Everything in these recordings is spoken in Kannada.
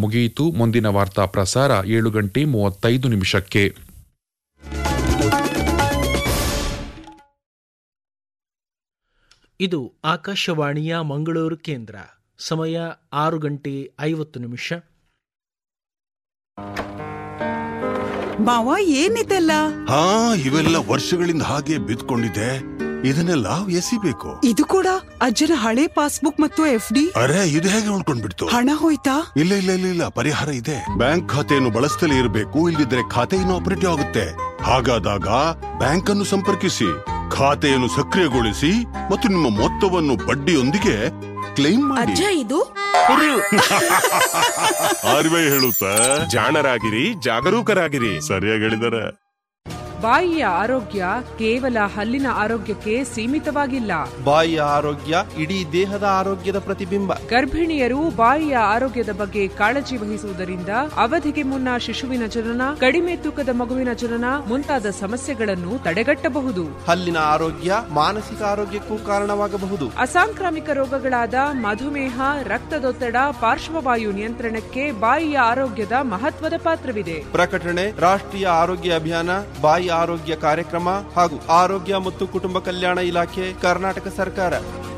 ಮುಗಿಯಿತು ಮುಂದಿನ ವಾರ್ತಾ ಪ್ರಸಾರ ಏಳು ಗಂಟೆ ಮೂವತ್ತೈದು ನಿಮಿಷಕ್ಕೆ ಇದು ಆಕಾಶವಾಣಿಯ ಮಂಗಳೂರು ಕೇಂದ್ರ ಸಮಯ ಆರು ಗಂಟೆ ಐವತ್ತು ನಿಮಿಷ ಮಾವ ಏನಿದೆಲ್ಲ ಹಾ ಇವೆಲ್ಲ ವರ್ಷಗಳಿಂದ ಹಾಗೆ ಬಿದ್ಕೊಂಡಿದೆ ಇದನ್ನೆಲ್ಲ ಎಸಿಬೇಕು ಇದು ಕೂಡ ಅಜ್ಜನ ಹಳೆ ಪಾಸ್ಬುಕ್ ಮತ್ತು ಎಫ್ ಡಿ ಅರೆ ಇದು ಹೇಗೆ ಉಳ್ಕೊಂಡ್ಬಿಡ್ತು ಹಣ ಹೋಯ್ತಾ ಇಲ್ಲ ಇಲ್ಲ ಇಲ್ಲ ಇಲ್ಲ ಪರಿಹಾರ ಇದೆ ಬ್ಯಾಂಕ್ ಖಾತೆಯನ್ನು ಬಳಸ್ತಲೇ ಇರಬೇಕು ಇಲ್ಲದಿದ್ರೆ ಖಾತೆ ಇನ್ಆಪರೇಟಿವ್ ಆಗುತ್ತೆ ಹಾಗಾದಾಗ ಬ್ಯಾಂಕ್ ಅನ್ನು ಸಂಪರ್ಕಿಸಿ ಖಾತೆಯನ್ನು ಸಕ್ರಿಯಗೊಳಿಸಿ ಮತ್ತು ನಿಮ್ಮ ಮೊತ್ತವನ್ನು ಬಡ್ಡಿಯೊಂದಿಗೆ ಕ್ಲೈಮ್ ಮಾಡಿ ಅಜ್ಜ ಇದು ಆರ್ವೇ ಹೇಳುತ್ತಾ ಜಾಣರಾಗಿರಿ ಜಾಗರೂಕರಾಗಿರಿ ಸರಿಯಾಗಿ ಹೇಳಿದಾರೆ ಬಾಯಿಯ ಆರೋಗ್ಯ ಕೇವಲ ಹಲ್ಲಿನ ಆರೋಗ್ಯಕ್ಕೆ ಸೀಮಿತವಾಗಿಲ್ಲ ಬಾಯಿಯ ಆರೋಗ್ಯ ಇಡೀ ದೇಹದ ಆರೋಗ್ಯದ ಪ್ರತಿಬಿಂಬ ಗರ್ಭಿಣಿಯರು ಬಾಯಿಯ ಆರೋಗ್ಯದ ಬಗ್ಗೆ ಕಾಳಜಿ ವಹಿಸುವುದರಿಂದ ಅವಧಿಗೆ ಮುನ್ನ ಶಿಶುವಿನ ಜನನ ಕಡಿಮೆ ತೂಕದ ಮಗುವಿನ ಜನನ ಮುಂತಾದ ಸಮಸ್ಯೆಗಳನ್ನು ತಡೆಗಟ್ಟಬಹುದು ಹಲ್ಲಿನ ಆರೋಗ್ಯ ಮಾನಸಿಕ ಆರೋಗ್ಯಕ್ಕೂ ಕಾರಣವಾಗಬಹುದು ಅಸಾಂಕ್ರಾಮಿಕ ರೋಗಗಳಾದ ಮಧುಮೇಹ ರಕ್ತದೊತ್ತಡ ಪಾರ್ಶ್ವವಾಯು ನಿಯಂತ್ರಣಕ್ಕೆ ಬಾಯಿಯ ಆರೋಗ್ಯದ ಮಹತ್ವದ ಪಾತ್ರವಿದೆ ಪ್ರಕಟಣೆ ರಾಷ್ಟ್ರೀಯ ಆರೋಗ್ಯ ಅಭಿಯಾನ ಬಾಯಿ ಆರೋಗ್ಯ ಕಾರ್ಯಕ್ರಮ ಹಾಗೂ ಆರೋಗ್ಯ ಮತ್ತು ಕುಟುಂಬ ಕಲ್ಯಾಣ ಇಲಾಖೆ ಕರ್ನಾಟಕ ಸರ್ಕಾರ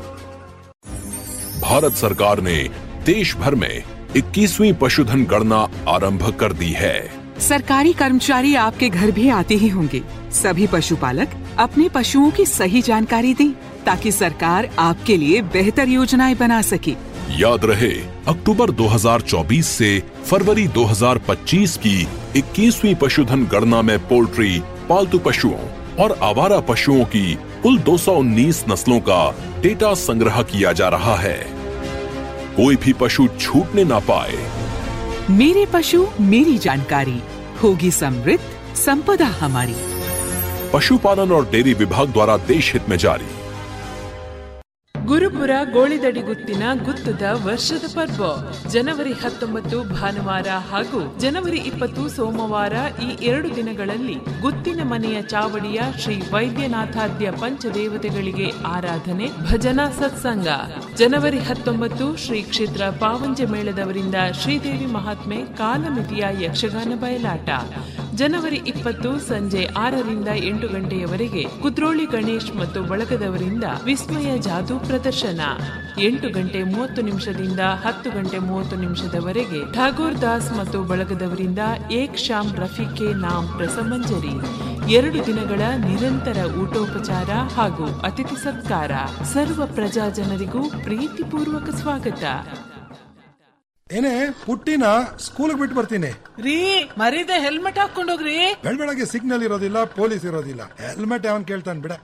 भारत सरकार ने देश भर में 21वीं पशुधन गणना आरंभ कर दी है सरकारी कर्मचारी आपके घर भी आते ही होंगे सभी पशुपालक अपने पशुओं की सही जानकारी दें ताकि सरकार आपके लिए बेहतर योजनाएं बना सके याद रहे अक्टूबर 2024 से फरवरी 2025 की 21वीं पशुधन गणना में पोल्ट्री पालतू पशुओं और आवारा पशुओं की कुल 219 नस्लों का डेटा संग्रह किया जा रहा है कोई भी पशु छूटने ना पाए मेरे पशु मेरी जानकारी होगी समृद्ध संपदा हमारी पशुपालन और डेयरी विभाग द्वारा देश हित में जारी ಗುರುಪುರ ಗೋಳಿದಡಿ ಗುತ್ತಿನ ಗುತ್ತದ ವರ್ಷದ ಪರ್ವ ಜನವರಿ ಹತ್ತೊಂಬತ್ತು ಭಾನುವಾರ ಹಾಗೂ ಜನವರಿ ಇಪ್ಪತ್ತು ಸೋಮವಾರ ಈ ಎರಡು ದಿನಗಳಲ್ಲಿ ಗುತ್ತಿನ ಮನೆಯ ಚಾವಡಿಯ ಶ್ರೀ ವೈದ್ಯನಾಥಾದ್ಯ ಪಂಚದೇವತೆಗಳಿಗೆ ಆರಾಧನೆ ಭಜನಾ ಸತ್ಸಂಗ ಜನವರಿ ಹತ್ತೊಂಬತ್ತು ಶ್ರೀ ಕ್ಷೇತ್ರ ಪಾವಂಜ ಮೇಳದವರಿಂದ ಶ್ರೀದೇವಿ ಮಹಾತ್ಮೆ ಕಾಲಮಿತಿಯ ಯಕ್ಷಗಾನ ಬಯಲಾಟ ಜನವರಿ ಇಪ್ಪತ್ತು ಸಂಜೆ ಆರರಿಂದ ಎಂಟು ಗಂಟೆಯವರೆಗೆ ಕುದ್ರೋಳಿ ಗಣೇಶ್ ಮತ್ತು ಬಳಗದವರಿಂದ ವಿಸ್ಮಯ ಜಾದೂ ಪ್ರದರ್ಶನ ಎಂಟು ಗಂಟೆ ಮೂವತ್ತು ನಿಮಿಷದಿಂದ ಹತ್ತು ಗಂಟೆ ಮೂವತ್ತು ನಿಮಿಷದವರೆಗೆ ಠಾಗೋರ್ ದಾಸ್ ಮತ್ತು ಬಳಗದವರಿಂದ ಏಕ್ ಶಾಮ್ ರಫಿಕೆ ನಾಮ್ ರಸಮಂಜರಿ ಎರಡು ದಿನಗಳ ನಿರಂತರ ಊಟೋಪಚಾರ ಹಾಗೂ ಅತಿಥಿ ಸತ್ಕಾರ ಸರ್ವ ಪ್ರಜಾ ಜನರಿಗೂ ಪ್ರೀತಿಪೂರ್ವಕ ಸ್ವಾಗತ ಏನೇ ಪುಟ್ಟಿನ ಸ್ಕೂಲ್ಗೆ ಬಿಟ್ಟು ಬರ್ತೀನಿ ರೀ ಮರೀದೆ ಹೆಲ್ಮೆಟ್ ಹಾಕೊಂಡೋಗ್ರಿ ಬೆಳಗ್ಗೆ ಸಿಗ್ನಲ್ ಇರೋದಿಲ್ಲ ಪೊಲೀಸ್ ಇರೋದಿಲ್ಲ ಹೆಲ್ಮೆಟ್ ಯಾವನ್ ಕೇಳ್ತಾನೆ ಬಿಡ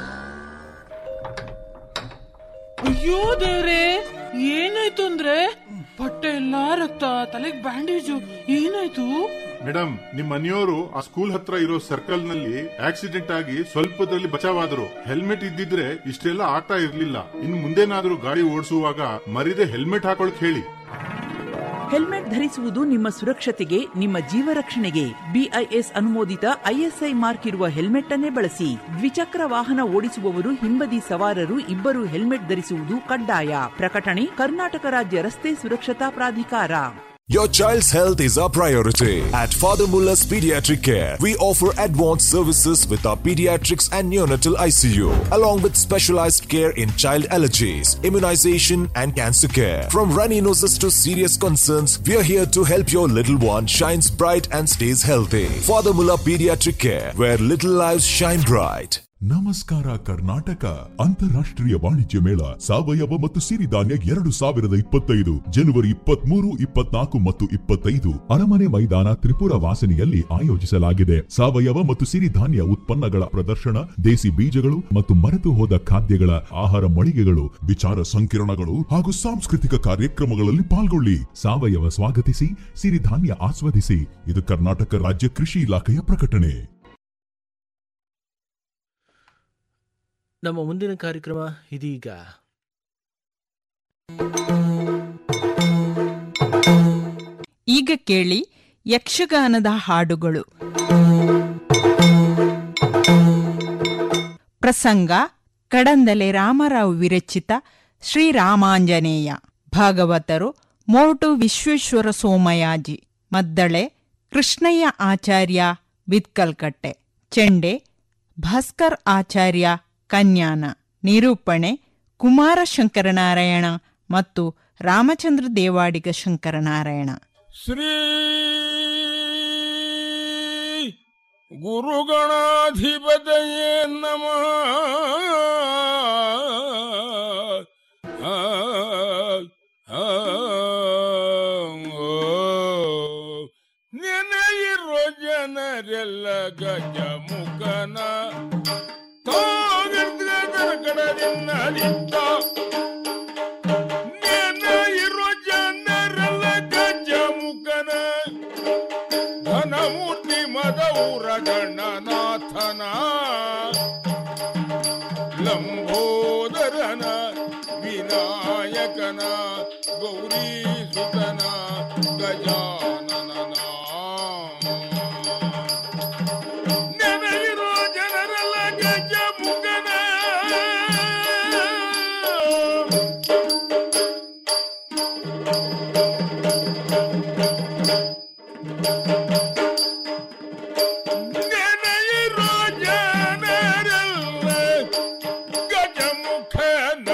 ಅಯ್ಯೋ ದೇವ್ರೆ ಏನಾಯ್ತು ಅಂದ್ರೆ ಬಟ್ಟೆ ಎಲ್ಲಾ ರಕ್ತ ತಲೆಗ್ ಬ್ಯಾಂಡೇಜು ಏನಾಯ್ತು ಮೇಡಮ್ ನಿಮ್ ಮನೆಯವರು ಆ ಸ್ಕೂಲ್ ಹತ್ರ ಇರೋ ಸರ್ಕಲ್ ನಲ್ಲಿ ಆಕ್ಸಿಡೆಂಟ್ ಆಗಿ ಸ್ವಲ್ಪದಲ್ಲಿ ಬಚಾವಾದ್ರು ಹೆಲ್ಮೆಟ್ ಇದ್ದಿದ್ರೆ ಇಷ್ಟೆಲ್ಲ ಆಗ್ತಾ ಇರ್ಲಿಲ್ಲ ಇನ್ ಮುಂದೇನಾದ್ರೂ ಗಾಡಿ ಓಡಿಸುವಾಗ ಮರಿದೆ ಹೆಲ್ಮೆಟ್ ಹಾಕೊಳಕ್ ಹೇಳಿ ಹೆಲ್ಮೆಟ್ ಧರಿಸುವುದು ನಿಮ್ಮ ಸುರಕ್ಷತೆಗೆ ನಿಮ್ಮ ಜೀವ ರಕ್ಷಣೆಗೆ ಬಿಐಎಸ್ ಅನುಮೋದಿತ ಐಎಸ್ಐ ಮಾರ್ಕ್ ಇರುವ ಹೆಲ್ಮೆಟ್ ಅನ್ನೇ ಬಳಸಿ ದ್ವಿಚಕ್ರ ವಾಹನ ಓಡಿಸುವವರು ಹಿಂಬದಿ ಸವಾರರು ಇಬ್ಬರು ಹೆಲ್ಮೆಟ್ ಧರಿಸುವುದು ಕಡ್ಡಾಯ ಪ್ರಕಟಣೆ ಕರ್ನಾಟಕ ರಾಜ್ಯ ರಸ್ತೆ ಸುರಕ್ಷತಾ ಪ್ರಾಧಿಕಾರ Your child's health is our priority. At Father Muller's Pediatric Care, we offer advanced services with our pediatrics and neonatal ICU, along with specialized care in child allergies, immunization, and cancer care. From runny noses to serious concerns, we are here to help your little one shines bright and stays healthy. Father Muller Pediatric Care, where little lives shine bright. ನಮಸ್ಕಾರ ಕರ್ನಾಟಕ ಅಂತಾರಾಷ್ಟ್ರೀಯ ವಾಣಿಜ್ಯ ಮೇಳ ಸಾವಯವ ಮತ್ತು ಸಿರಿಧಾನ್ಯ ಎರಡು ಸಾವಿರದ ಇಪ್ಪತ್ತೈದು ಜನವರಿ ಇಪ್ಪತ್ಮೂರು ಇಪ್ಪತ್ನಾಲ್ಕು ಮತ್ತು ಇಪ್ಪತ್ತೈದು ಅರಮನೆ ಮೈದಾನ ತ್ರಿಪುರ ವಾಸನೆಯಲ್ಲಿ ಆಯೋಜಿಸಲಾಗಿದೆ ಸಾವಯವ ಮತ್ತು ಸಿರಿಧಾನ್ಯ ಉತ್ಪನ್ನಗಳ ಪ್ರದರ್ಶನ ದೇಸಿ ಬೀಜಗಳು ಮತ್ತು ಮರೆತು ಹೋದ ಖಾದ್ಯಗಳ ಆಹಾರ ಮಳಿಗೆಗಳು ವಿಚಾರ ಸಂಕಿರಣಗಳು ಹಾಗೂ ಸಾಂಸ್ಕೃತಿಕ ಕಾರ್ಯಕ್ರಮಗಳಲ್ಲಿ ಪಾಲ್ಗೊಳ್ಳಿ ಸಾವಯವ ಸ್ವಾಗತಿಸಿ ಸಿರಿಧಾನ್ಯ ಆಸ್ವಾದಿಸಿ ಇದು ಕರ್ನಾಟಕ ರಾಜ್ಯ ಕೃಷಿ ಇಲಾಖೆಯ ಪ್ರಕಟಣೆ ನಮ್ಮ ಮುಂದಿನ ಕಾರ್ಯಕ್ರಮ ಇದೀಗ ಈಗ ಕೇಳಿ ಯಕ್ಷಗಾನದ ಹಾಡುಗಳು ಪ್ರಸಂಗ ಕಡಂದಲೆ ರಾಮರಾವ್ ವಿರಚಿತ ಶ್ರೀರಾಮಾಂಜನೇಯ ಭಾಗವತರು ಮೋಟು ವಿಶ್ವೇಶ್ವರ ಸೋಮಯಾಜಿ ಮದ್ದಳೆ ಕೃಷ್ಣಯ್ಯ ಆಚಾರ್ಯ ಬಿತ್ಕಲ್ಕಟ್ಟೆ ಚೆಂಡೆ ಭಾಸ್ಕರ್ ಆಚಾರ್ಯ ಕನ್ಯಾನ ನಿರೂಪಣೆ ಕುಮಾರ ಶಂಕರನಾರಾಯಣ ಮತ್ತು ರಾಮಚಂದ್ರ ದೇವಾಡಿಗ ಶಂಕರನಾರಾಯಣ ಶ್ರೀ ಗುರುಗಣಾಧಿಪತಯೇ ನಮಃ ಆ, ಆ, ಓ. ನೆನೆಯಿರೋ ಜನರೆಲ್ಲ ಗಜ ಮುಖನ ಕಡದಿಂದ ನಿಂತ ನೆನೆಯಿರೋ ಜನರೆಲ್ಲ ಗಜ ಮುಖನ ಘನಮೂರ್ತಿ ಮದೌರ ಗಣನಾಥನ ಲಂಬೋದರನ ವಿನಾಯಕನ ಗೌರಿ ಸುತನ ಗಜಾನನ ನೆನೆಯಿರೋ ಜನರೆಲ್ಲ ಗಜ ಮುಖನ ನೆನೆಯಿರೋ ಜನರೆಲ್ಲ ಗಜಮುಖನ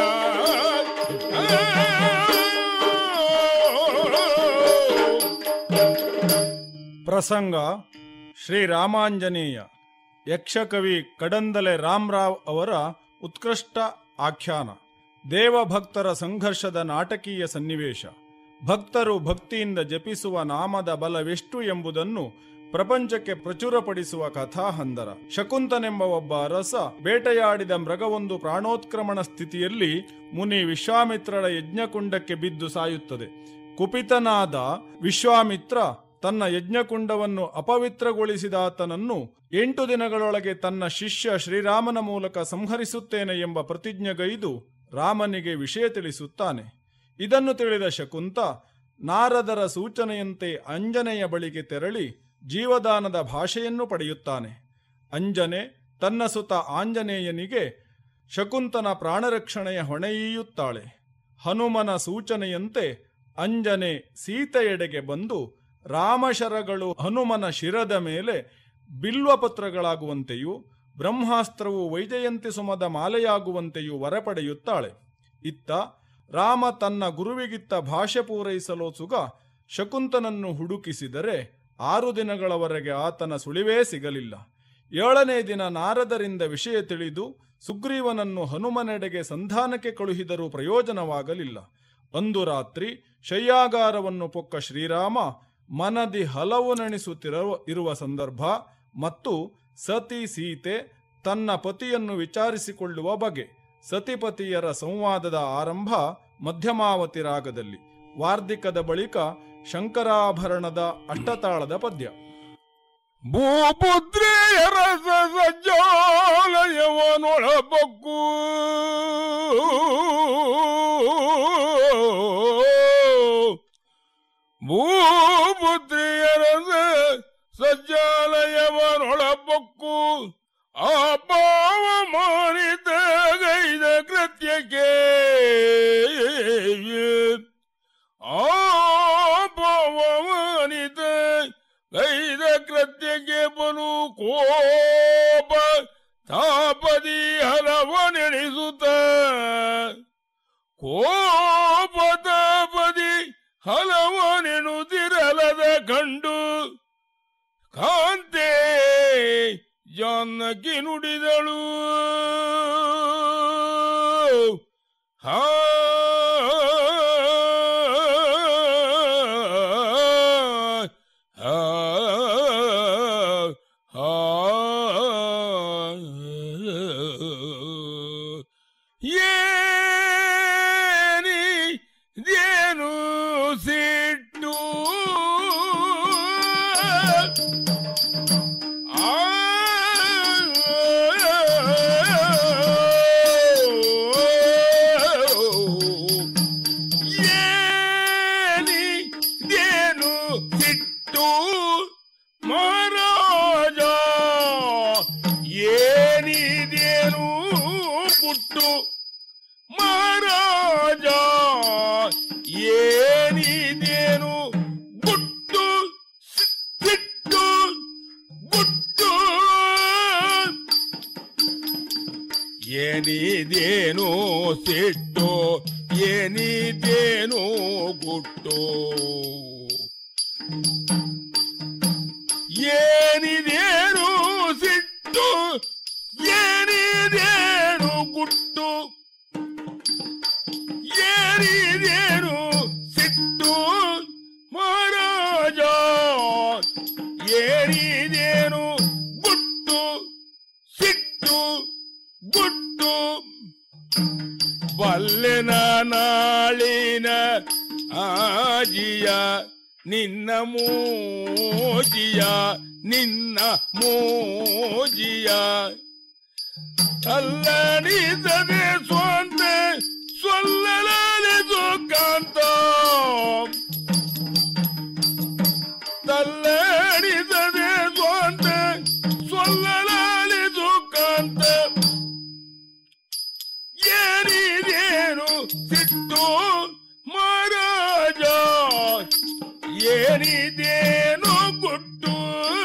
ಪ್ರಸಂಗ ಶ್ರೀರಾಮಾಂಜನೇಯ ಯಕ್ಷಕವಿ ಕಡಂದಲೆ ರಾಮರಾವ್ ಅವರ ಉತ್ಕೃಷ್ಟ ಆಖ್ಯಾನ ದೇವಭಕ್ತರ ಸಂಘರ್ಷದ ನಾಟಕೀಯ ಸನ್ನಿವೇಶ ಭಕ್ತರು ಭಕ್ತಿಯಿಂದ ಜಪಿಸುವ ನಾಮದ ಬಲವೆಷ್ಟು ಎಂಬುದನ್ನು ಪ್ರಪಂಚಕ್ಕೆ ಪ್ರಚುರಪಡಿಸುವ ಕಥಾಹಂದರ ಶಕುಂತನೆಂಬ ಒಬ್ಬ ಅರಸ ಬೇಟೆಯಾಡಿದ ಮೃಗವೊಂದು ಪ್ರಾಣೋತ್ಕ್ರಮಣ ಸ್ಥಿತಿಯಲ್ಲಿ ಮುನಿ ವಿಶ್ವಾಮಿತ್ರರ ಯಜ್ಞಕುಂಡಕ್ಕೆ ಬಿದ್ದು ಸಾಯುತ್ತದೆ ಕುಪಿತನಾದ ವಿಶ್ವಾಮಿತ್ರ ತನ್ನ ಯಜ್ಞಕುಂಡವನ್ನು ಅಪವಿತ್ರಗೊಳಿಸಿದಾತನನ್ನು ಎಂಟು ದಿನಗಳೊಳಗೆ ತನ್ನ ಶಿಷ್ಯ ಶ್ರೀರಾಮನ ಮೂಲಕ ಸಂಹರಿಸುತ್ತೇನೆ ಎಂಬ ಪ್ರತಿಜ್ಞೆಗೈದು ರಾಮನಿಗೆ ವಿಷಯ ತಿಳಿಸುತ್ತಾನೆ ಇದನ್ನು ತಿಳಿದ ಶಕುಂತ ನಾರದರ ಸೂಚನೆಯಂತೆ ಅಂಜನೆಯ ಬಳಿಗೆ ತೆರಳಿ ಜೀವದಾನದ ಭಾಷೆಯನ್ನು ಪಡೆಯುತ್ತಾನೆ ಅಂಜನೆ ತನ್ನ ಸುತ ಆಂಜನೇಯನಿಗೆ ಶಕುಂತನ ಪ್ರಾಣರಕ್ಷಣೆಯ ಹೊಣೆಯೀಯುತ್ತಾಳೆ ಹನುಮನ ಸೂಚನೆಯಂತೆ ಅಂಜನೆ ಸೀತೆಯೆಡೆಗೆ ಬಂದು ರಾಮಶರಗಳು ಹನುಮನ ಶಿರದ ಮೇಲೆ ಬಿಲ್ವಪತ್ರಗಳಾಗುವಂತೆಯೂ ಬ್ರಹ್ಮಾಸ್ತ್ರವು ವೈಜಯಂತಿ ಸುಮದ ಮಾಲೆಯಾಗುವಂತೆಯೂ ವರ ಪಡೆಯುತ್ತಾಳೆ ಇತ್ತ ರಾಮ ತನ್ನ ಗುರುವಿಗಿತ್ತ ಭಾಷೆ ಪೂರೈಸಲು ಸುಗ ಶಕುಂತನನ್ನು ಹುಡುಕಿಸಿದರೆ ಆರು ದಿನಗಳವರೆಗೆ ಆತನ ಸುಳಿವೇ ಸಿಗಲಿಲ್ಲ ಏಳನೇ ದಿನ ನಾರದರಿಂದ ವಿಷಯ ತಿಳಿದು ಸುಗ್ರೀವನನ್ನು ಹನುಮನೆಡೆಗೆ ಸಂಧಾನಕ್ಕೆ ಕಳುಹಿದರೂ ಪ್ರಯೋಜನವಾಗಲಿಲ್ಲ ಒಂದು ರಾತ್ರಿ ಶಯ್ಯಾಗಾರವನ್ನು ಪೊಕ್ಕ ಶ್ರೀರಾಮ ಮನದಿ ಹಲವು ನೆನೆಸುತ್ತಿರುವ ಇರುವ ಸಂದರ್ಭ ಮತ್ತು ಸತಿ ಸೀತೆ ತನ್ನ ಪತಿಯನ್ನು ವಿಚಾರಿಸಿಕೊಳ್ಳುವ ಬಗೆ ಸತಿಪತಿಯರ ಸಂವಾದದ ಆರಂಭ ಮಧ್ಯಮಾವತಿ ರಾಗದಲ್ಲಿ ವಾರ್ಧಿಕದ ಬಳಿಕ ಶಂಕರಾಭರಣದ ಅಷ್ಟತಾಳದ ಪದ್ಯ ಭೂಪುತ್ರಿಯರ ಸಜ್ಜಾಲಯವನೊಳಬಕ್ಕು ಭೂಪುತ್ರಿಯರ ಸಜ್ಜಾಲಯವನೊಳಬಕ್ಕು ಆ ಪಾವ ಮಾನಿತ ಗೈದ ಕೃತ್ಯಕ್ಕೆ ಆ ಪಾವ ಮಾನಿತ ಗೈದ ಕೃತ್ಯಕ್ಕೆ ಬಲು ಕೋಪ ತಾಪದಿ ಹಲವ ನೆನೆಸುತ್ತ ಕೋಪ ತಾಪದಿ ಹಲವ ನೆನುತ್ತಿರಲದ ಕಂಡು ಕಾಂತೆ ಜಾನಕಿ ನುಡಿದಳು ಹಾ ಹಾ ಹಾ ಏನಿ ದೇನು ಸಿಟ್ಟು ಏನಿ ದೇನು ಸಿಟ್ಟು ಮಹಾರಾಜ ಏನಿದೇನು ಪುಟ್ಟು ಮಹಾರಾಜ ಏನಿ ಏನಿದೇನು ಸಿಟ್ಟು ಏನಿದೇನು ಗುಟ್ಟು ಏನಿದೇನು ಸಿಟ್ಟು ಏನಿದೇನು ಗುಟ್ಟು ಏನಿದೇನು ಸಿಟ್ಟು ಮಹಾರಾಜ ಏನಿದೇನು ಗುಟ್ಟು ಸಿಟ್ಟು ಗುಟ್ಟು ಬಲ್ಲೆನ ನಾಳಿನ ಆಜಿಯ ನಿನ್ನ ಮೋಜಿಯ ನಿನ್ನ ಮೋಜಿಯ ಅಲ್ಲಡಿಸದೆ ಸ್ವಂತ ಸೊಲ್ಲಲಾಲಿಸು ಕಾಂತ ತಲ್ಲಡಿಸದೆ ಸ್ವಂತ ಸೊಲ್ಲಲಾಲಿಸು ಕಾಂತ ಏನಿದೇನು ಸಿಟ್ಟು ಮಹಾರಾಜ ಏನಿದೇನು ಗುಟ್ಟು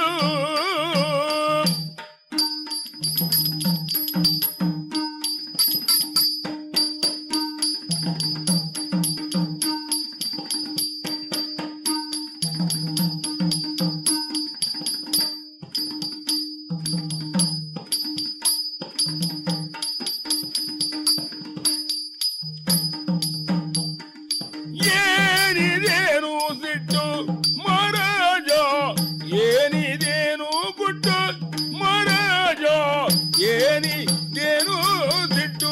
ಏನಿದೇನು ಸಿಟ್ಟು ಮಹಾರಾಜ ಏನಿದೇನು ಗುಟ್ಟು ಮಹಾರಾಜ ಏನಿದೇನು ಸಿಟ್ಟು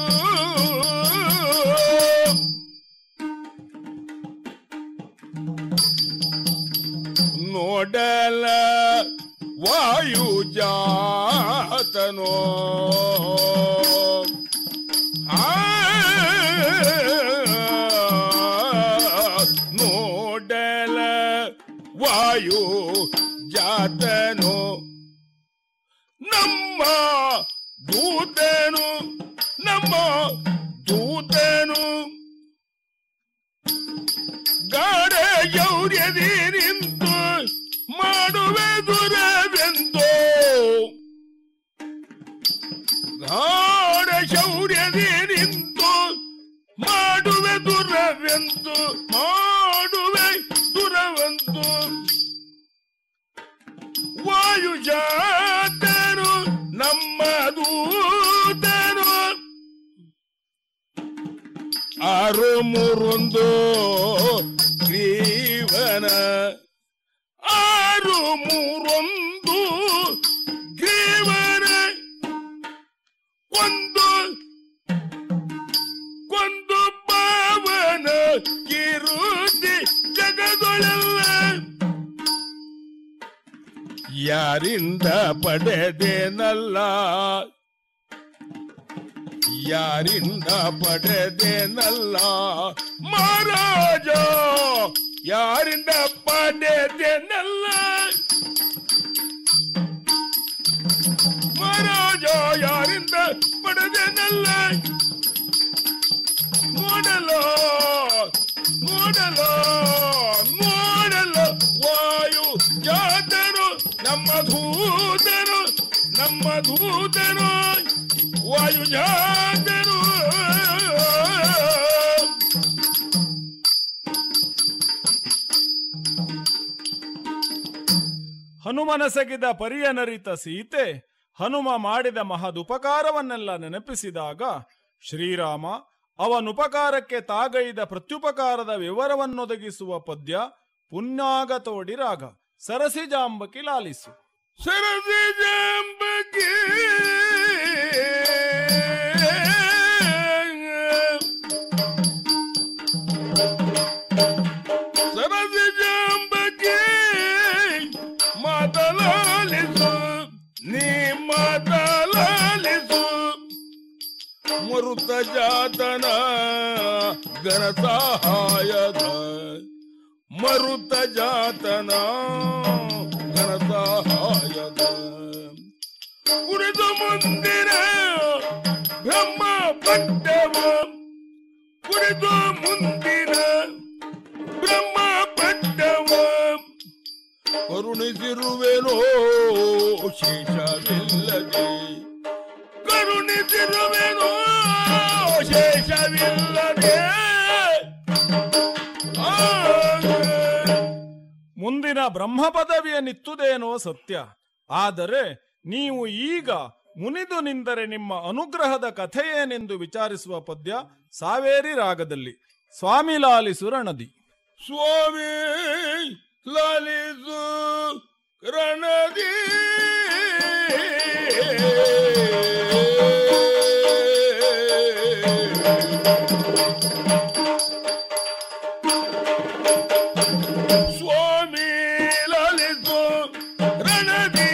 ನೋಡಲ ವಾಯು ಜಾತನೋ ನೋಡಲ ವಾಯು ಜಾತನು ನಮ್ಮ ದೂತನು ನಮ್ಮ ದೂತನು ಗಾಢ ಗೌರ್ಯದಿ ನಿಂತು ಮಾಡುವೆ ದುರವೆಂದು ಗಾಢ ಶೌರ್ಯದಿ ನಿಂತು ಮಾಡುವೆ ದುರವೆಂದು ಮಾಡುವೆ ದುರವೆಂದು ವಾಯು ಜಾತನು ನಮ್ಮ ದೂತನು ಆರು ಮೂರೊಂದು ಗ್ರೀವನ ಆರು ಮೂರೊಂದು ಗ್ರೀವನ ಒಂದು ಕೊಂದು ಪಾವನ ಕಿರುತಿ ಜಗದೊಳೆಲ್ಲ ಯಾರಿಂದ ಪಡೆದೇನಲ್ಲ ಯಾರಿಂದ ಪಡೆದೇನಲ್ಲ ಮಹಾರಾಜ ಯಾರಿಂದ ಪಡೆದೇನಲ್ಲ ಮಹಾರಾಜ ಯಾರಿಂದ ಪಡೆದೇನಲ್ಲ ನೋಡಲು ನೋಡಲು ನೋಡಲು ವಾಯು ಜಾತನು ನಮ್ಮ ದೂತನು ನಮ್ಮ ದೂತನು ವಾಯು ಜಾತನು ಹನುಮನಸಗಿದ ಪರಿಯನರಿತ ಸೀತೆ ಹನುಮ ಮಾಡಿದ ಮಹದುಪಕಾರವನ್ನೆಲ್ಲ ನೆನಪಿಸಿದಾಗ ಶ್ರೀರಾಮ ಅವನುಪಕಾರಕ್ಕೆ ತಾಗೈದ ಪ್ರತ್ಯುಪಕಾರದ ವಿವರವನ್ನೊದಗಿಸುವ ಪದ್ಯ ಪುಣ್ಯಾಗತೋಡಿ ರಾಗ ಸರಸಿಜಾಂಬಕಿ ಲಾಲಿಸು ಸರಸಿ ಜಾಂಬಕಿ ಸರಸಿ ಜಾಂಬಕಿ ಮಾತಲಾಲಿಸು ನೀ ಮಾತಲಾಲಿಸು ಮರುತ ಜಾತನ ಗಣ ಸಹಾಯದ ಮರುತ ಜಾತನ ಗಣ ಸಹಾಯದ ಕುಡಿದು ಮುಂದಿನ ಬ್ರಹ್ಮ ಪಟ್ಟವ ಕುಡಿದು ಮುಂದಿನ ಬ್ರಹ್ಮ ಪಟ್ಟವ ಕರುಣಿಸಿರುವೆನೋ ಶೇಷವಿಲ್ಲದೆ ಕರುಣಿ ಕುಳಿತಿರುವೆನು ಶೇಷವಿಲ್ಲದೆ ಮುಂದಿನ ಬ್ರಹ್ಮ ಪದವಿಯನ್ನಿತ್ತುದೇನೋ ಸತ್ಯ ಆದರೆ ನೀವು ಈಗ ಮುನಿದು ನಿಂದರೆ ನಿಮ್ಮ ಅನುಗ್ರಹದ ಕಥೆಯೇನೆಂದು ವಿಚಾರಿಸುವ ಪದ್ಯ ಸಾವೇರಿ ರಾಗದಲ್ಲಿ ಸ್ವಾಮಿ ಲಾಲಿಸು ರಣದಿ ಸ್ವಾಮಿ ಲಲಿಸು ರಣದಿ ಸ್ವಾಮಿ ಲಲಿಸು ರಣದಿ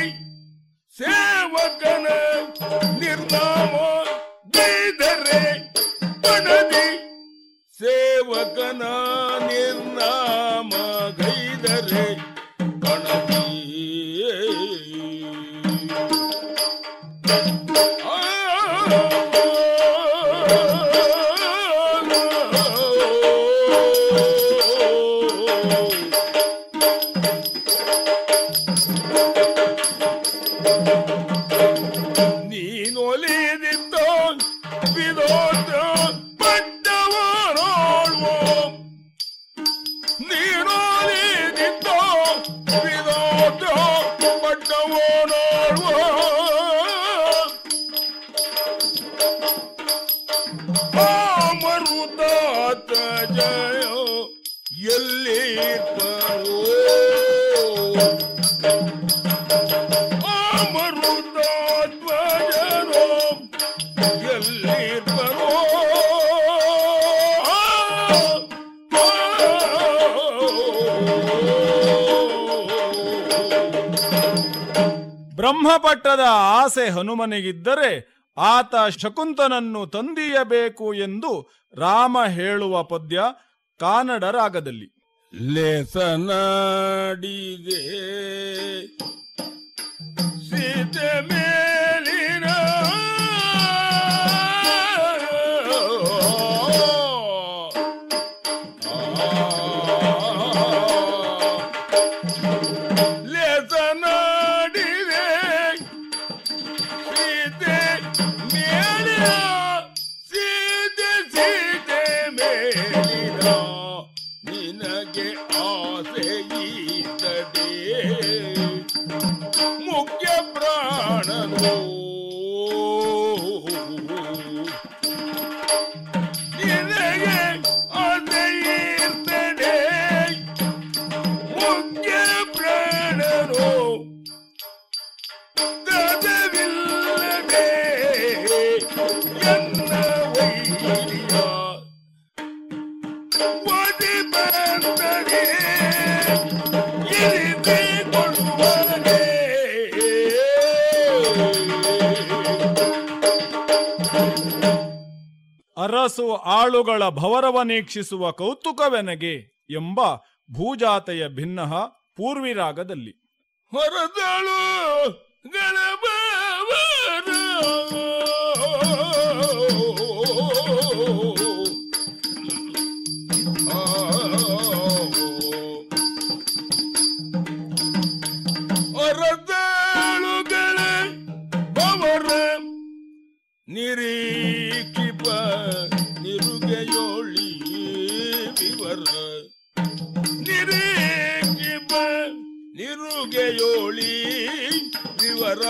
ಸೇವಕನ ನಿರ್ನಾಮ ಗೈದರೆ ಪಣದಿ ಸೇವಕನ ನಿರ್ನಾಮ ಗೈದರೆ ಕಣದಿ ನೀನೊಲಿದಿದ್ದೋ ವಿರೋಧ ಪಟ್ಟವರೋಳ್ವೋ ನೀನೊಲಿದಿದ್ದೋ ವಿರೋಧ ಪಟ್ಟವರೋಳ್ವೋ ಮರುದಾತ ಜಯ ಎಲ್ಲಿ ಮರುದಾತ್ಮಜನೋ ಎಲ್ಲಿ ಬರೋ ಬ್ರಹ್ಮಪಟ್ಟದ ಆಸೆ ಹನುಮನಿಗಿದ್ದರೆ ಆತ ಶಕುಂತನನ್ನು ತಂದೀಯಬೇಕು ಎಂದು ರಾಮ ಹೇಳುವ ಪದ್ಯ ಕಾನಡ ರಾಗದಲ್ಲಿ ಲೇಸನಾಡಿದೆ ಸೀತೆ ಮೇಲಿನ ಲೇಸನಾಡಿದೆ ಸೀತೆ ಮೇಲಿನ ಸೀತೆ ಸೀತೆ ಮೇಲಿನ ನಿನಗೆ ಆಸೆ ಈತಡೆ ಮುಖ್ಯ ಪ್ರಾಣನು ನಿನಗೆ ಆಸೆ ಈತಡೆ ಮುಖ್ಯ ಪ್ರಾಣನು ತದವಿಲ್ಲದೆ ಎನ್ನ ವೈರಿಯ ಒದಿ ಬಂದರೆ ಇರಿದುಕೊಳ್ಳುವನೆ. ಅರಸು ಆಳುಗಳ ಭವರವನೀಕ್ಷಿಸುವ ಕೌತುಕವೆನಗೆ ಎಂಬ ಭೂಜಾತೆಯ ಭಿನ್ನಃ ಪೂರ್ವಿರಾಗದಲ್ಲಿ ಹೊರದಳು ಗಣಬವರು ಹೊರದಳುಗಳ ಬವರ ನಿರೀಕ್ಷಿಪ ನಿರುಗೆಯೋಳಿ ವಿವರ ನಿರೀಕ್ಷಿಪ ನಿರುಗೆಯೋಳಿ ವಿವರ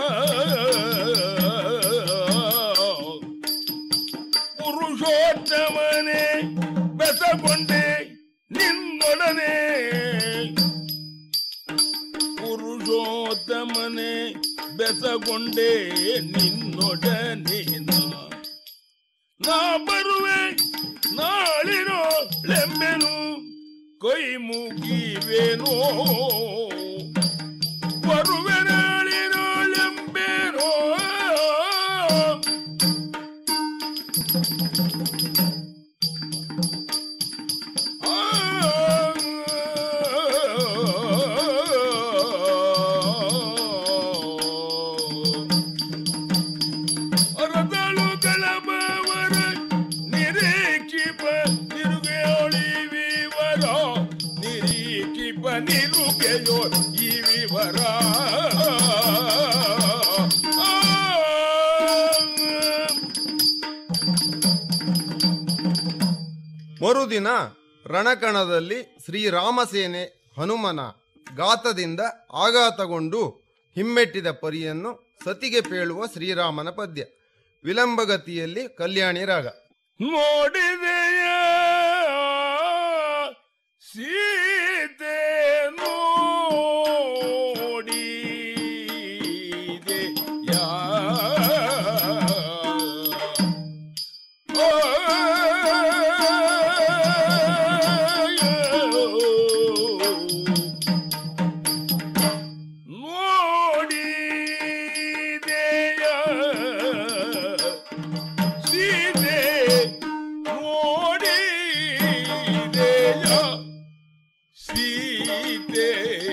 ಪುರುಷೋತ್ತಮನೆ ಬೆಸಗೊಂಡೆ ನಿನ್ನೊಡನೆ ಪುರುಷೋತ್ತಮನೆ ಬೆಸಗೊಂಡೆ ನಿನ್ನೊಡನೆ ನಾ. ನಾ ಬರುವೆ ನಾಳಿನೋ ಲೆಮ್ಮೆನು ಕೈ ಮುಗಿವೇನೋ ಬರುವೆ ನಾಳಿನೋ ಲೆಂಬೆನೋ ಅರದಳು ಕಲಬವರ ನಿರೀಕ್ಷಿಪ ನಿರುಗೆಯೋಳಿ ವಿವರ ನಿರೀಕ್ಷಿಪ ನಿರುಗೆಯೋ ಈ ವಿವರ ಆ ಮರುದಿನ ರಣಕಣದಲ್ಲಿ ಶ್ರೀರಾಮಸೇನೆ ಹನುಮನ ಗಾತದಿಂದ ಆಘಾತಗೊಂಡು ಹಿಮ್ಮೆಟ್ಟಿದ ಪರಿಯನ್ನು ಸತಿಗೆ ಪೇಳುವ ಶ್ರೀರಾಮನ ಪದ್ಯ ವಿಲಂಬಗತಿಯಲ್ಲಿ ಕಲ್ಯಾಣಿ ರಾಗ ನೋಡಿದೆಯ ಸೀತೆ ನೋಡಿದೆಯ ನೋಡಿದೆಯ ಸೀತೆ ನೋಡಿದೆಯ ಸೀತೆ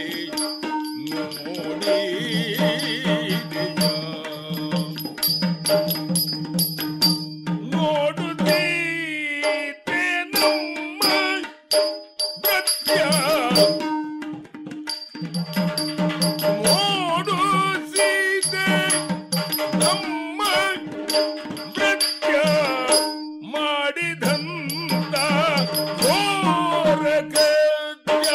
ನೋಡುತ್ತೀತೆ ನಮ್ಮ ನೃತ್ಯ ನೋಡು ಸೀತೆ ನಮ್ಮ ನೃತ್ಯ ಮಾಡಿದಂತ ಘೋರ ಕೃತ್ಯ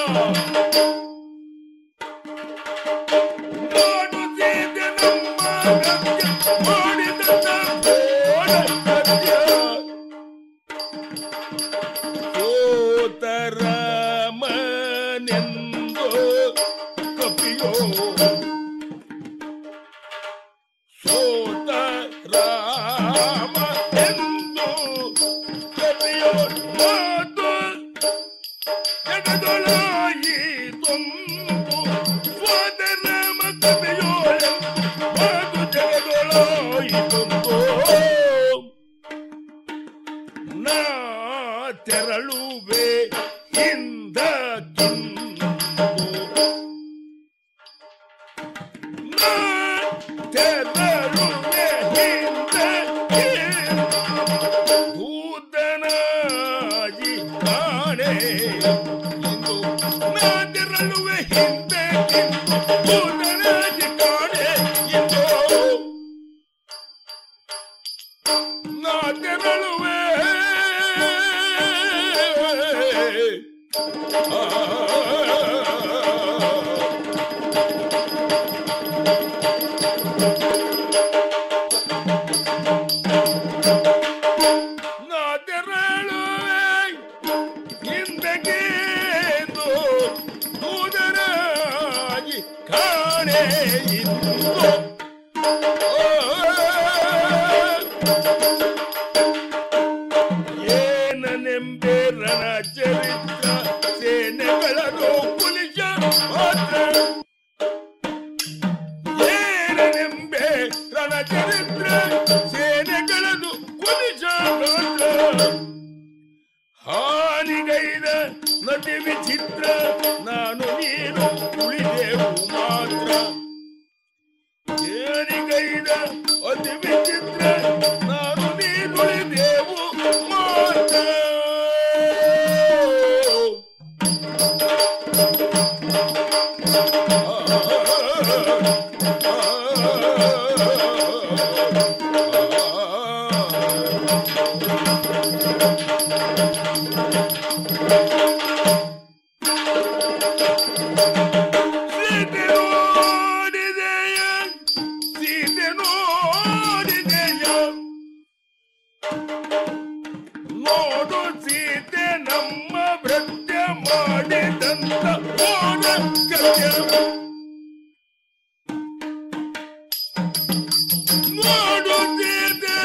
ನೋಡು ಸೀತೆ ನಮ್ಮ ನೃತ್ಯ ಮಾಡಿದಂತ ಘೋರ ಕೃತ್ಯ ಸೋತರಾಮನೆಂದು ಕಪಿಯೋ ಸೋತ ರಾಮ ಎಂದು ಕಪಿಯೋ ಮಾತು ಜಗದೊಳಾಯಿ ತುಂಬು ಸೋತ ರಾಮ ಕಪಿಯೋ ಮಾತು ಜಗದೊಳಾಯಿ ತುಂಬು ನಾ ತೆರಳುವೆ ಹಿಂದಕ್ಕಿಂದು ನಾ ತೆರಳುವೆ ಹಿಂದಕ್ಕಿಂದು ಭೂತನಾಗಿ ಕಾಣೆ ಇಂದು ನಾ ತೆರಳುವೆ ಹಿಂದಕ್ಕಿಂದು ಭೂತನಾಗಿ ಕಾಣೆ ಇಂದು ನಾ ತೆರಳುವೆ ನಾ ತೆರಳುವೆ ಹಿಂದಗೇಂದು ದೂದರಾಗಿ ಕಾಣೆ ಇಂದು ಏನನೆಂಬೆ ರಣ ಚರಿತ್ರ ಸೇನೆಗಳನ್ನು ಕುಲಿಸ ಮಾತ್ರ ಏನನೆಂಬೆ ರಣ ಚರಿತ್ರ ಸೇನೆಗಳನ್ನು ಕುಲಿಸ ಮಾತ್ರ ಹಾನಿಗೈದ ನದಿ ವಿಚಿತ್ರ ನಾನು ನೀನು ಉಳಿದೆವು ಮಾತ್ರ ಏನಿಗೈದ ಅತಿ ವಿಚಿತ್ರ ನಾನು ನೀನು ಉಳಿದೆವು ಮಾತ್ರ ಸೀತೆ ನೋಡಿದೆಯ ಸೀತೆ ನೋಡಿದೆಯ ನೋಡು ಸೀತೆ ನಮ್ಮ ಭೃತ್ಯ ಮಾಡಿದಂತ ಹೋದ ಕೃತ್ಯ ನೋಡು ಸೀತೆ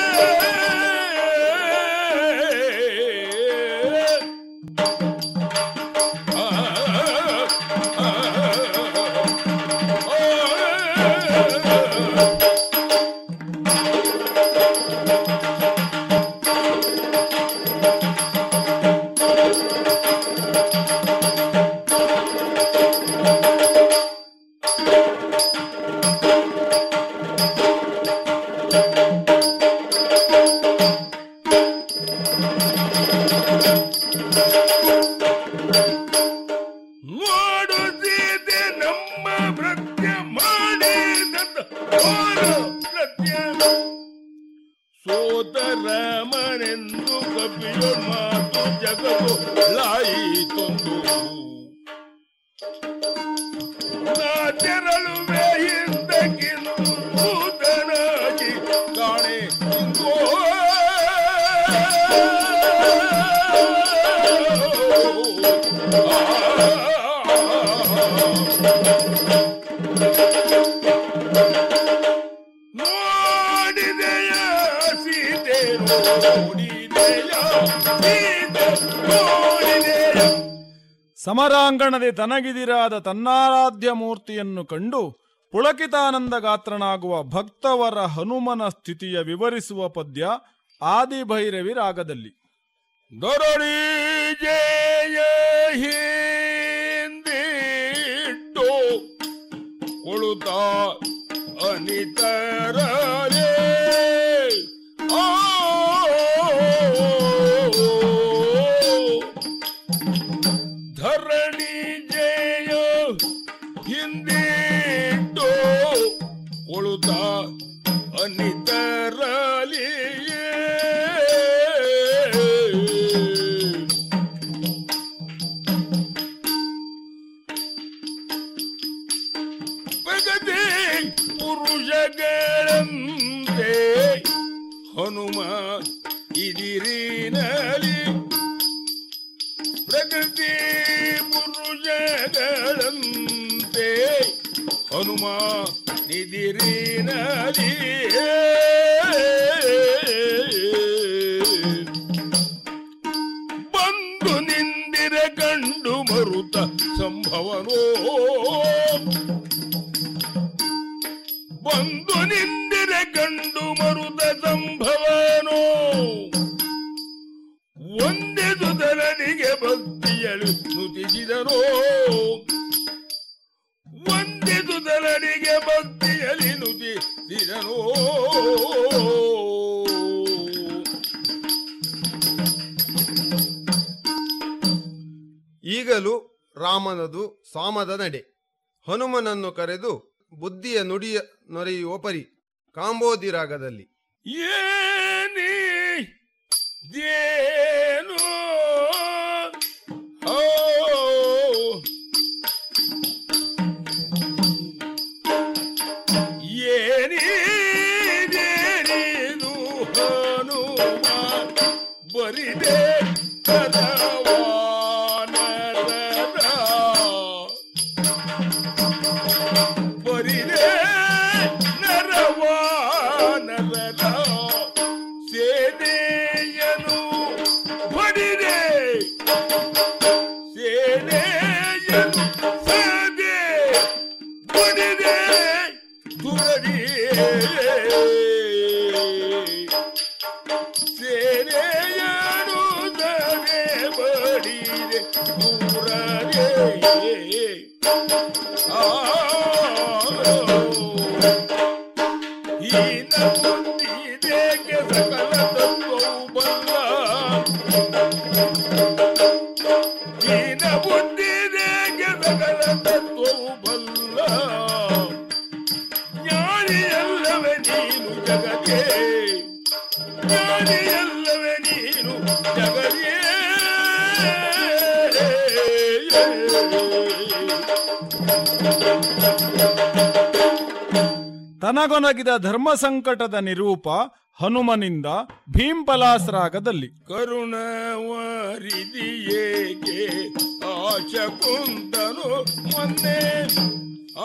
ನಾ ತೆರಳುವೆ ಹಿಂದಕ್ಕಿಂದು ನೂತನಾಗಿ ಕಾಣೆ ಇಂದೋ ನೋಡಿದೆಯ ಸೀತೆ ನೋಡಿದೆಯ ಸೀತೆ ನೋಡಿದೆಯ ಸಮರಾಂಗಣದೆ ತನಗಿದಿರಾದ ತನ್ನಾರಾಧ್ಯ ಮೂರ್ತಿಯನ್ನು ಕಂಡು ಪುಳಕಿತಾನಂದ ಗಾತ್ರನಾಗುವ ಭಕ್ತವರ ಹನುಮನ ಸ್ಥಿತಿಯ ವಿವರಿಸುವ ಪದ್ಯ ಆದಿಭೈರವಿ ರಾಗದಲ್ಲಿ ದೊರಳಿ ಜಯ ಹಿಂದಿಟ್ಟು ಕೊಳುತ್ತ ಅನಿತರೇ ಆ ಧರಣಿ ಜಯ ಹಿಂದಿಟ್ಟು ಕೊಳುತ್ತ ಅನಿತರಲಿಯೇ ಪ್ರಗತಿ ಪುರುಷಗಳಂತೆ ಹನುಮ ಇದಿರಿನಲಿ ಪ್ರಗತಿ ಪುರುಷಗಳಂತೆ ಹನುಮ ನಿದಿರಿನಲಿ ಬಂದು ನಿಂದಿರೆ ಕಂಡು ಮರುತ ಸಂಭವನೋ ಬಂದು ನಿಂದಿರೆ ಕಂಡು ಮರುತ ಸಂಭವನೋ ಒಂದೇ ಸುಧರನಿಗೆ ಭಕ್ತಿಯಳು ನುತಿಸಿದನೋ ಒಂದೇ ಸುಧರನಿಗೆ ಭಕ್ತಿಯಲಿ ನುತಿಸಿದನೋ ಈಗಲೂ ರಾಮನದು ಸಾಮದ ನಡೆ ಹನುಮನನ್ನು ಕರೆದು ಬುದ್ಧಿಯ ನುಡಿಯ ನೊರೆಯುವ ಪರಿ ಕಾಂಬೋದಿ ರಾಗದಲ್ಲಿ ಏನಿ ಏನು ಓ ಏನಿದೇನಿದು ಹನುಮ ಬರಿದೆ ಕದವಾನರದ ಬರಿದೆ ನರವಾನರದ ಸೇನೆಯನು ಬಡಿದೆ ಸೇನೆಯನು ಸದೆ ಬಡಿದೆ ತುರಡಿಯೇ ಸೇನೆಯನು ಸದೆ ಬಡಿದೆ ತುರಡಿಯೇ ಆ ಹೀನ ಬುದ್ಧಿದೇಗೆ ಸಕಲ ತತ್ವವು ಬಲ್ಲ ಹೀನ ಬುದ್ಧಿದೇಗೆ ಸಕಲ ತತ್ವವು ಬಲ್ಲ ಜ್ಞಾನಿಯಲ್ಲವೇ ನೀನು ಜಗದೇ ಜ್ಞಾನಿಯಲ್ಲವೇ ನೀನು ಜಗದೇ ತನಗೊನಗಿದ ಧರ್ಮ ಸಂಕಟದ ನಿರೂಪ ಹನುಮನಿಂದ ಭೀಂಪಲಾಸ್ ರಾಗದಲ್ಲಿ ಕರುಣವರಿದಿಯೇಗೆ ಆಶ ಕುಂತನು ಮೊನ್ನೆ ಆ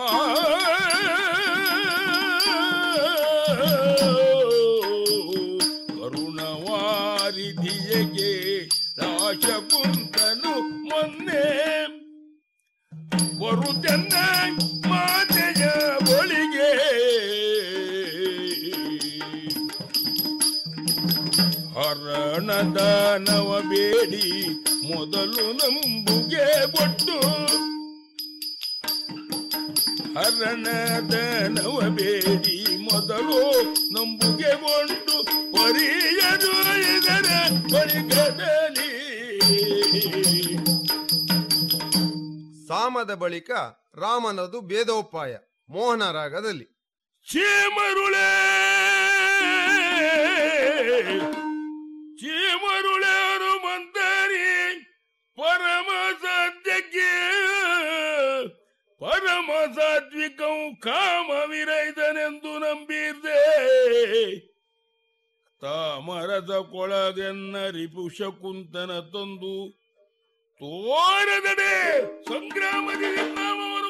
ಕರುಣವಾರಿದಿಯೇಗೆ ಆಶ ಕುಂತನು ಮೊನ್ನೆ ಬರುತ್ತನ್ನ ಮಾತೆಯ ಬಳಿಗೆ ಹರಣದಾನವ ಬೇಡಿ ಮೊದಲು ನಂಬುಗೆ ಕೊಟ್ಟು ಹರಣದಾನವ ಬೇಡಿ ಮೊದಲು ನಂಬುಗೆ ಕೊಂಡು ಪರಿಯದು ಇದರ ಬಳಿಕದಲ್ಲಿ ಸಾಮದ ಬಳಿಕ ರಾಮನದು ಭೇದೋಪಾಯ ಮೋಹನ ರಾಗದಲ್ಲಿ ಚೀಮರುಳೆ ಚೀಮರುಳೇರು ಮಂದರಿ ಪರಮ ಸತ್ಯಕ್ಕೆ ಪರಮ ಸಾತ್ವಿಕಂ ಕಾಮ ವಿರೈದನೆಂದು ನಂಬಿರ್ದೆ ತಾಮರದ ಕೊಳದೆನ್ನ ರಿಪುಷ ಕುಂತನ ತಂದು ತೋರದಡೆ ಸಂಗ್ರಾಮದಲ್ಲಿ ನಾಮವರು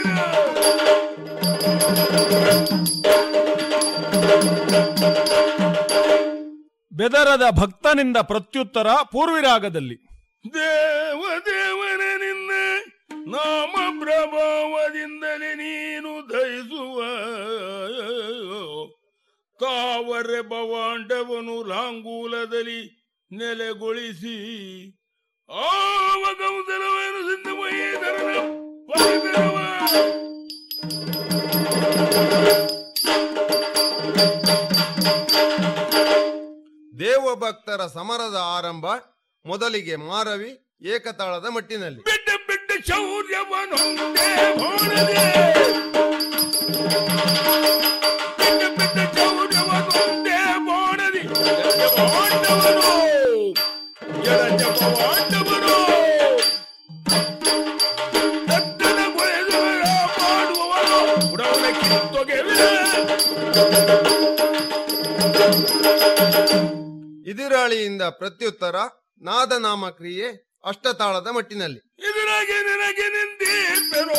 ಬೆದರದ ಭಕ್ತನಿಂದ ಪ್ರತ್ಯುತ್ತರ ಪೂರ್ವಿರಾಗದಲ್ಲಿ ದೇವ ದೇವನ ನಿನ್ನ ನಾಮ ಪ್ರಭಾವದಿಂದಲೇ ನೀನು ದಯಿಸುವ ತಾವರೆ ಭವಾಂಡವನು ಲಾಂಗೂಲದಲ್ಲಿ ನೆಲೆಗೊಳಿಸಿ ಆವ ಕೌಸಲವನ್ನು ಸಿಂಧಮಯೇಧರನ ಪರದರವ ದೇವಭಕ್ತರ ಸಮರದ ಆರಂಭ ಮೊದಲಿಗೆ ಮಾರವಿ ಏಕತಾಳದ ಮಟ್ಟಿನಲ್ಲಿ ಬಿಟ್ಟ ಬಿಟ್ಟ ಶೌರ್ಯವನು ದೇವೋಣದೆ ಬಿಟ್ಟ ಬಿಟ್ಟ ಶೌರ್ಯವನು ದೇವೋಣದಿ ಪಾಂಡವನು ಎಳಂಜ ಪಾಂಡವನು ದತ್ತನ ಗೊಳೆದುವರ ಮಾಡುವವನು ಉಡವನ ಕಿತ್ತೊಗೆವೆ ಇದಿರಾಳಿಯಿಂದ ಪ್ರತ್ಯುತ್ತರ ನಾದನಾಮ ಕ್ರಿಯೆ ಅಷ್ಟತಾಳದ ಮಟ್ಟಿನಲ್ಲಿ ಇದರಾಗೆ ನಿನಗೆ ನಿಂದಿರ್ಪೆನೋ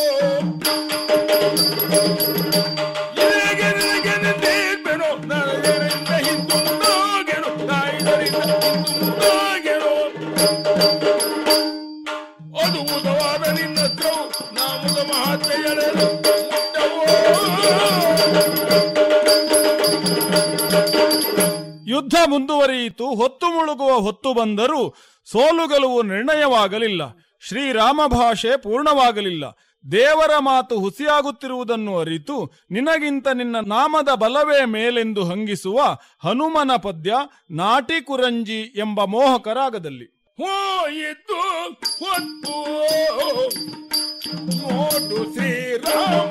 ಇದರಾಗೆ ನಿನಗೆ ನಿಂದಿರ್ಪೆನೋ ನನಗರಿಂದ ಹಿಂದು ಮುಂದಾಗೆನು ನಾ ಇದರಿಂದ ಹಿಂದು ಮುಂದಾಗೆನು ಅದು ಉದವಾದ ನಿನ್ನ ಹತ್ರವು ನಾಮದ ಮಹಾತ್ಮೆ ಎಳೆದು ಯುದ್ಧ ಮುಂದುವರಿಯಿತು ಹೊತ್ತು ಮುಳುಗುವ ಹೊತ್ತು ಬಂದರೂ ಸೋಲು ಗೆಲುವು ನಿರ್ಣಯವಾಗಲಿಲ್ಲ ಶ್ರೀರಾಮ ಭಾಷೆ ಪೂರ್ಣವಾಗಲಿಲ್ಲ ದೇವರ ಮಾತು ಹುಸಿಯಾಗುತ್ತಿರುವುದನ್ನು ಅರಿತು ನಿನಗಿಂತ ನಿನ್ನ ನಾಮದ ಬಲವೇ ಮೇಲೆಂದು ಹಂಗಿಸುವ ಹನುಮನ ಪದ್ಯ ನಾಟಿ ಕುರಂಜಿ ಎಂಬ ಮೋಹಕರಾಗದಲ್ಲಿ ಹೋಯಿತು ಹೊತ್ತು ನೋಡು ಶ್ರೀರಾಮ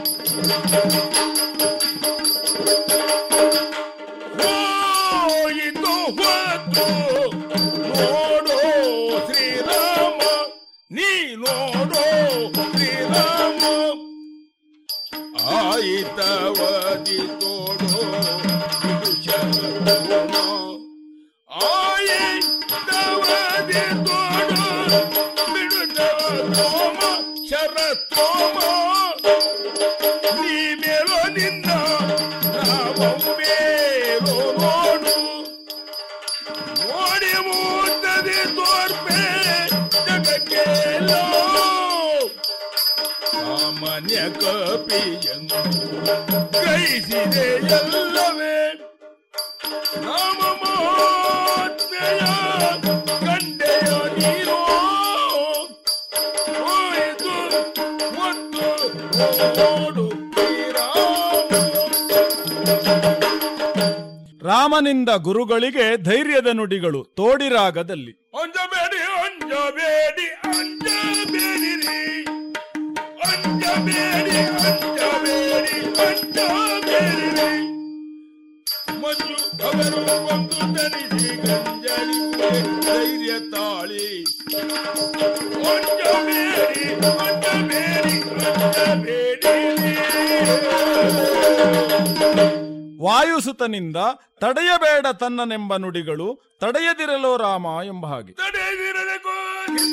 ಹೋಯಿತು ಹೊತ್ತು ನೋಡು ಶ್ರೀರಾಮ ನೀ ನೋಡು ಶ್ರೀರಾಮ ಆಯಿತವದಿ ತೋಡು ವಿದುಷನ ಆಯಿತವದಿ ತೋಡು ಬಿಡುದ ಸೋಮ ಶರತ್ತೋಮ ನೀ ಮೇಲೋ ನಿನ್ನ ನಾವೊಮ್ಮೇಲೋ ನೋಡು ನೋಡಿ ಮೂರ್ತದೆ ತೋರ್ಪೆ ಜಗಕ್ಕೆಲ್ಲೋ ಸಾಮಾನ್ಯ ಕಪಿಯನ್ನು ಗ್ರಹಿಸಿದೆ ಎಲ್ಲವೇ ರಾಮ ಮಹಾತ್ಮೆಯ ಕಂಡೆಯ ನೀರೋ ಹೋಯಿತು ಒಂದು ನೋಡು ರಾಮನಿಂದ ಗುರುಗಳಿಗೆ ಧೈರ್ಯದ ನುಡಿಗಳು ತೋಡಿರಾಗದಲ್ಲಿ ಅಂಜಬೇಡಿ ಅಂಜಬೇಡಿ ಅಂಜಬೇಡಿರಿ ಅಂಜಬೇಡಿ ಅಂಜಬೇಡಿ ಅಂಜಬೇಡಿರಿ ಮಂಜು ಅವರು ಒಂದು ತನಿಸಿ ಗಂಜಲಿಗೆ ಧೈರ್ಯ ತಾಳಿ ಅಂಜಬೇಡಿ ಅಂಜಬೇಡಿ ಅಂಜಬೇಡಿರಿ ವಾಯುಸುತನಿಂದ ತಡೆಯಬೇಡ ತನ್ನನೆಂಬ ನುಡಿಗಳು ತಡೆಯದಿರಲೋ ರಾಮ ಎಂಬ ಹಾಗೆ ತಡೆದಿರದೆ ಕೋಗಿನ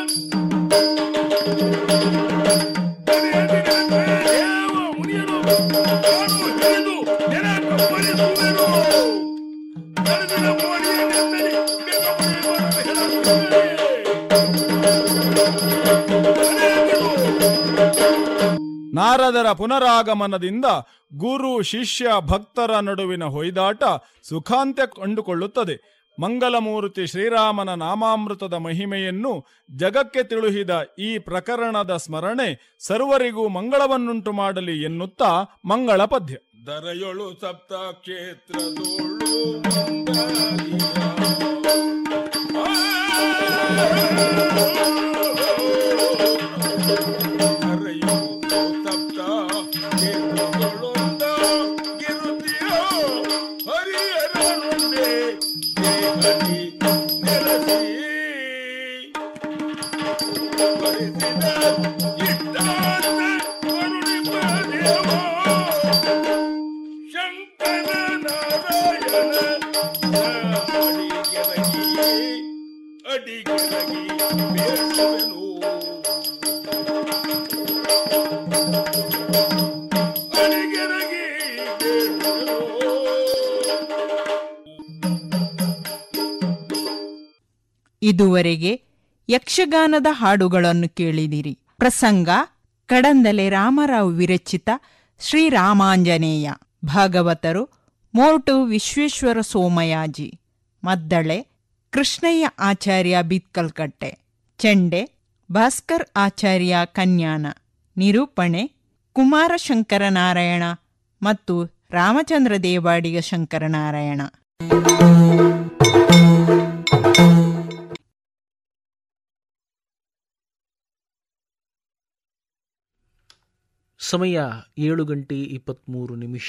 ನಾರದರ ಪುನರಾಗಮನದಿಂದ ಗುರು ಶಿಷ್ಯ ಭಕ್ತರ ನಡುವಿನ ಹೊಯ್ದಾಟ ಸುಖಾಂತ್ಯ ಕಂಡುಕೊಳ್ಳುತ್ತದೆ ಮಂಗಲಮೂರ್ತಿ ಶ್ರೀರಾಮನ ನಾಮಾಮೃತದ ಮಹಿಮೆಯನ್ನು ಜಗಕ್ಕೆ ತಿಳುಹಿದ ಈ ಪ್ರಕರಣದ ಸ್ಮರಣೆ ಸರ್ವರಿಗೂ ಮಂಗಳವನ್ನುಂಟು ಮಾಡಲಿ ಎನ್ನುತ್ತಾ ಮಂಗಳ ಪದ್ಯ ದರಯೊಳು ಸಪ್ತ ಕ್ಷೇತ್ರದೋಳು ಮಂದಾಗಿಯ. ದರೆಯೊಳು ಸಪ್ತ ಕ್ಷೇತ್ರದೊಳೊಂದ ಗಿರುತಿಯ ಹರಿಹರನೊಂದೇ ದೇಹದಿ ನೆಲೆಸಿ ಭರಿಸಿದ ಇಟ್ಟಾದ ಇದುವರೆಗೆ ಯಕ್ಷಗಾನದ ಹಾಡುಗಳನ್ನು ಕೇಳಿದಿರಿ ಪ್ರಸಂಗ ಕಡಂದಲೆ ರಾಮರಾವ್ ವಿರಚಿತ ಶ್ರೀರಾಮಾಂಜನೇಯ ಭಾಗವತರು ಮೋರ್ಟು ವಿಶ್ವೇಶ್ವರ ಸೋಮಯಾಜಿ ಮದ್ದಳೆ ಕೃಷ್ಣಯ್ಯ ಆಚಾರ್ಯ ಬಿತ್ಕಲ್ಕಟ್ಟೆ ಚೆಂಡೆ ಭಾಸ್ಕರ್ ಆಚಾರ್ಯ ಕನ್ಯಾನ ನಿರೂಪಣೆ ಕುಮಾರಶಂಕರ ನಾರಾಯಣ ಮತ್ತು ರಾಮಚಂದ್ರ ದೇವಾಡಿಗ ಶಂಕರನಾರಾಯಣ ಸಮಯ ಏಳು ಗಂಟೆ ಇಪ್ಪತ್ತ್ಮೂರು ನಿಮಿಷ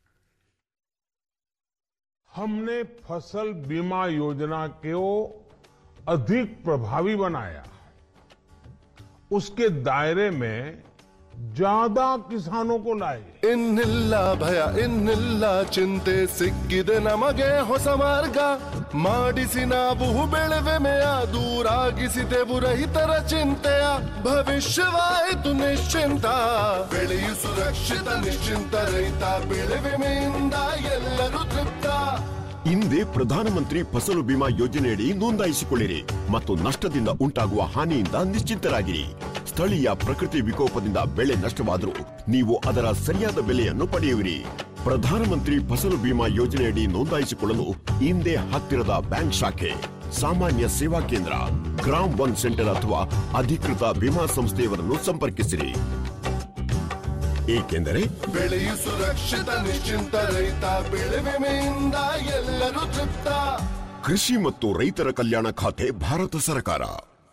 हमने फसल बीमा योजना को अधिक प्रभावी बनाया उसके दायरे में ज्यादा किसानों को लाए ಇನ್ನಿಲ್ಲ ಭಯ ಇನ್ನಿಲ್ಲ ಚಿಂತೆ ಸಿಕ್ಕಿದೆ ನಮಗೆ ಹೊಸ ಮಾರ್ಗ ಮಾಡಿಸಿ ನಾವು ಬೆಳೆವೆಮೆಯ ದೂರಾಗಿಸಿದೆವು ರೈತರ ಚಿಂತೆಯ ಭವಿಷ್ಯವಾಯಿತು ನಿಶ್ಚಿಂತ ಬೆಳೆಯು ಸುರಕ್ಷಿತ ನಿಶ್ಚಿಂತ ರೈತ ಬೆಳೆ ವಿಮೆಯಿಂದ ಎಲ್ಲರೂ ತೃಪ್ತ ಹಿಂದೆ ಪ್ರಧಾನಮಂತ್ರಿ ಫಸಲು ಬಿಮಾ ಯೋಜನೆಯಡಿ ನೋಂದಾಯಿಸಿಕೊಳ್ಳಿರಿ ಮತ್ತು ನಷ್ಟದಿಂದ ಉಂಟಾಗುವ ಹಾನಿಯಿಂದ ನಿಶ್ಚಿಂತರಾಗಿರಿ ಸ್ಥಳೀಯ ಪ್ರಕೃತಿ ವಿಕೋಪದಿಂದ ಬೆಳೆ ನಷ್ಟವಾದರೂ ನೀವು ಅದರ ಸರಿಯಾದ ಬೆಲೆಯನ್ನು ಪಡೆಯುವಿರಿ ಪ್ರಧಾನಮಂತ್ರಿ ಫಸಲು ಬಿಮಾ ಯೋಜನೆಯಡಿ ನೋಂದಾಯಿಸಿಕೊಳ್ಳಲು ಹಿಂದೆ ಹತ್ತಿರದ ಬ್ಯಾಂಕ್ ಶಾಖೆ ಸಾಮಾನ್ಯ ಸೇವಾ ಕೇಂದ್ರ ಗ್ರಾಮ್ ಒನ್ ಸೆಂಟರ್ ಅಥವಾ ಅಧಿಕೃತ ವಿಮಾ ಸಂಸ್ಥೆಯವರನ್ನು ಸಂಪರ್ಕಿಸಿರಿ ಏಕೆಂದರೆ ಬೆಳೆಯು ಸುರಕ್ಷಿತ ನಿಶ್ಚಿಂತ ರೈತ ಬೆಳೆ ವಿಮೆಯಿಂದ ಎಲ್ಲರೂ ತೃಪ್ತ ಕೃಷಿ ಮತ್ತು ರೈತರ ಕಲ್ಯಾಣ ಖಾತೆ ಭಾರತ ಸರ್ಕಾರ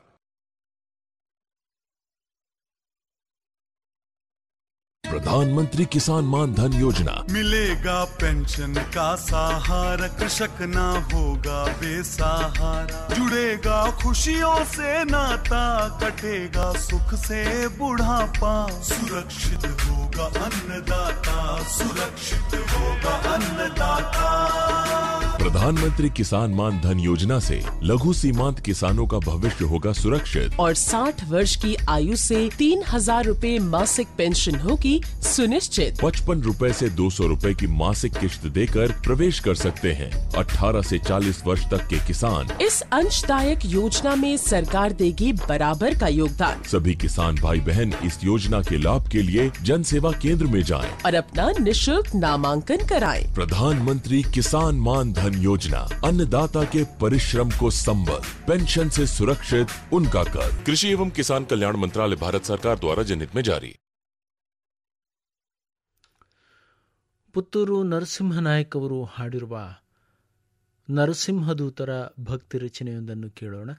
प्रधानमंत्री किसान मान धन योजना मिलेगा पेंशन का सहारा कृषक ना होगा बेसहारा जुड़ेगा खुशियों से नाता कटेगा सुख से बुढ़ापा सुरक्षित होगा अन्नदाता सुरक्षित होगा अन्नदाता प्रधानमंत्री किसान मान धन योजना से लघु सीमांत किसानों का भविष्य होगा सुरक्षित और 60 वर्ष की आयु से तीन हजार रूपए मासिक पेंशन होगी सुनिश्चित पचपन रूपए से दो सौ रूपए की मासिक किश्त देकर प्रवेश कर सकते हैं 18 से 40 वर्ष तक के किसान इस अंशदायक योजना में सरकार देगी बराबर का योगदान सभी किसान भाई बहन इस योजना के लाभ के लिए जन सेवा केंद्र में जाएं। और अपना निशुल्क नामांकन कराएं। प्रधानमंत्री किसान मान धन योजना अन्नदाता के परिश्रम को संबल पेंशन से सुरक्षित उनका कर कृषि एवं किसान कल्याण मंत्रालय भारत सरकार द्वारा जनहित में जारी ಪುತ್ತೂರು ನರಸಿಂಹನಾಯಕ್ ಅವರು ಹಾಡಿರುವ ನರಸಿಂಹದೂತರ ಭಕ್ತಿ ರಚನೆಯೊಂದನ್ನು ಕೇಳೋಣ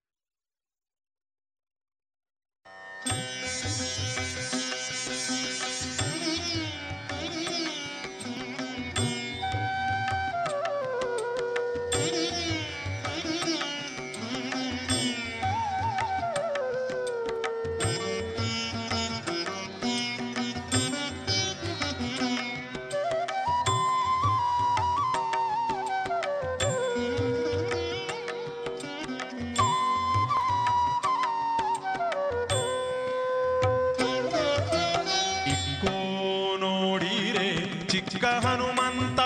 ಇಕ್ಕೋ ನೋಡಿರೆ ಚಿಕ್ಕ ಹನುಮಂತ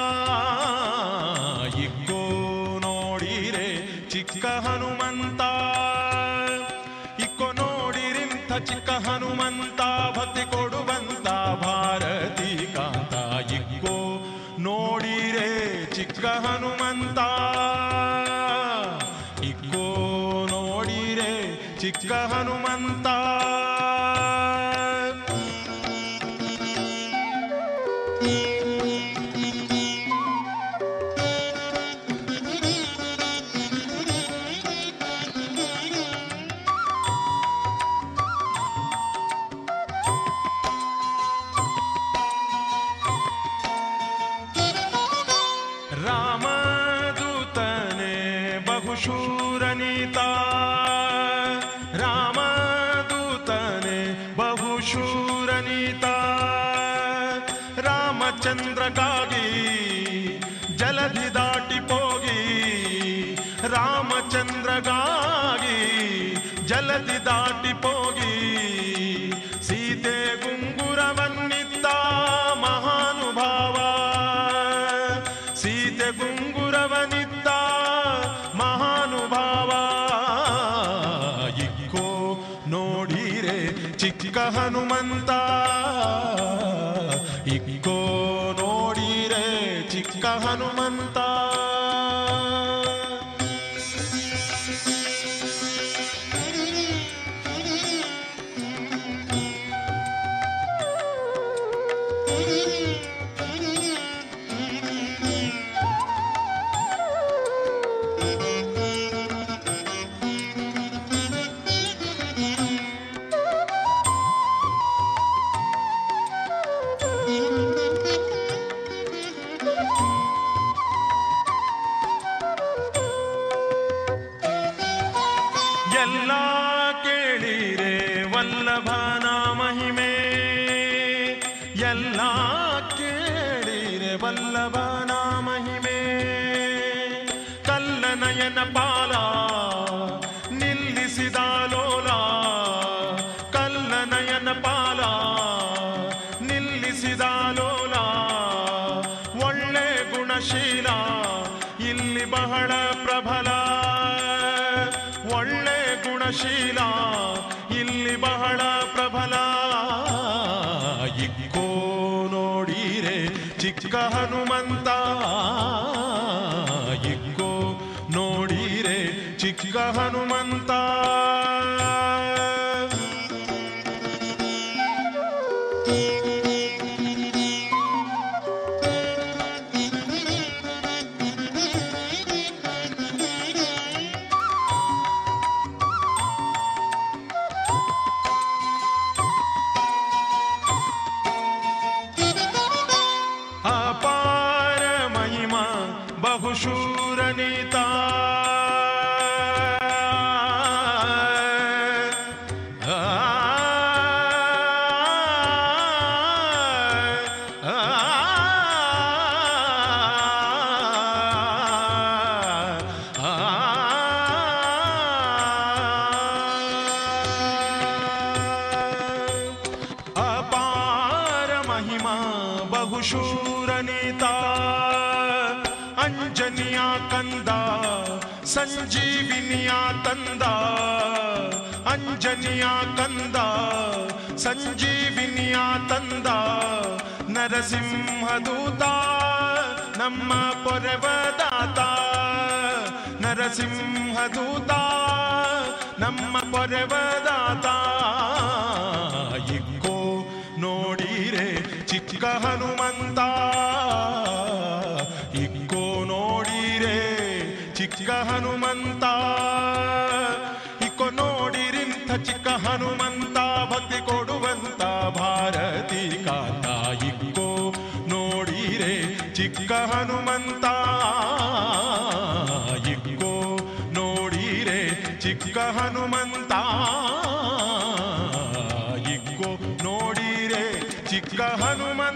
ಇಕ್ಕೋ ನೋಡಿರೆ ಚಿಕ್ಕ ಹನುಮಂತ ಇಕ್ಕೋ ನೋಡಿರಿಂಥ ಚಿಕ್ಕ ಹನುಮಂತ ಭಕ್ತಿ ಕೊಡುವಂತ ಭಾರತಿ ಕಾಂತ ಇಕ್ಕೋ ನೋಡಿರೆ ಚಿಕ್ಕ ಹನುಮಂತ ಇಕ್ಕೋ ನೋಡಿರೆ ಚಿಕ್ಕ ಹನುಮಂತ ರಾಮದೂತನೆ ಬಹುಶೂರನೀತ ರಾಮದೂತನೆ ಬಹುಶೂರನೀತ ರಾಮಚಂದ್ರಗಾಗಿ ಜಲಧಿ ದಾಟಿ ಹೋಗಿ ರಾಮಚಂದ್ರಗಾಗಿ ಜಲಧಿ ದಾಟಿ ಹೋಗಿ ಸೀತೆ ಗುಂಗುರವನ್ನಿದ್ದ ಮಹಾನುಭಾವ ಸೀತೆ ಗುಂಗುರವನಿದ್ದ ಮಹಾನುಭಾವ ಹನುಮಂತ ಇಕ್ಕೋ ನೋಡಿರೆ ಚಿಕ್ಕ ಹನುಮಂತ ಎಲ್ಲ ಕೇಳಿರೆ ವಲ್ಲಭನ ಮಹಿಮೆ ಎಲ್ಲ ಕೇಳಿರೆ ವಲ್ಲಭನ ಮಹಿಮೆ ಕಲ್ಲನಯನ ಪಾಲ ನಿಲ್ಲಿಸಿದ ಲೋಲ ಕಲ್ಲನಯನ ಪಾಲ ನಿಲ್ಲಿಸಿದ ಲೋಲ ಒಳ್ಳೆ ಗುಣಶೀಲ ಇಲ್ಲಿ ಬಹಳ ಪ್ರಬಲ ಒಳ್ಳೆ ಗುಣಶೀಲ ಇಲ್ಲಿ ಬಹಳ ಪ್ರಬಲ ಇಕ್ಕೋ ನೋಡಿರೆ ಚಿಕ್ಕ ಹನುಮಂತ ಇಕ್ಕೋ ನೋಡಿರೆ ಚಿಕ್ಕ ಹನುಮಂತ ಅಪಾರ ಮಹಿಮಾ ಬಹುಶೂರ ನೀತ ಅಪಾರ ಮಹಿಮಾ ಬಹುಶೂರ ನೀತ ಅಂಜನಿಯ ಕಂದ ಸಂಜೀವಿನಿಯ ತಂದ ಅಂಜನಿಯ ಕಂದ ಸಂಜೀವಿನಿಯ ತಂದ ನರಸಿಂಹದೂತ ನಮ್ಮ ಪೊರೆವದಾತ ನರಸಿಂಹದೂತ ನಮ್ಮ ಪೊರೆವದಾತ ಇಕ್ಕೋ ನೋಡಿರೆ ಚಿಕ್ಕ ಹನುಮಂತ ಇಕ್ಕೋ ನೋಡಿರೆ ಚಿಕ್ಕ ಹನುಮಂತ ಇಕ್ಕೋ ನೋಡಿರಿಂಥ ಚಿಕ್ಕ ಹನುಮಂತ ಭಕ್ತಿ ಕೊಡುವಂತ ಭಾರತಿ ಕಾಂತ ಇಕ್ಕೋ ನೋಡಿರೆ ಚಿಕ್ಕ ಹನುಮಂತ ಇಕ್ಕೋ ನೋಡಿರೆ ಚಿಕ್ಕ ಹನುಮಂತ ಇಕ್ಕೋ ನೋಡಿರೆ ಚಿಕ್ಕ ಹನುಮಂತ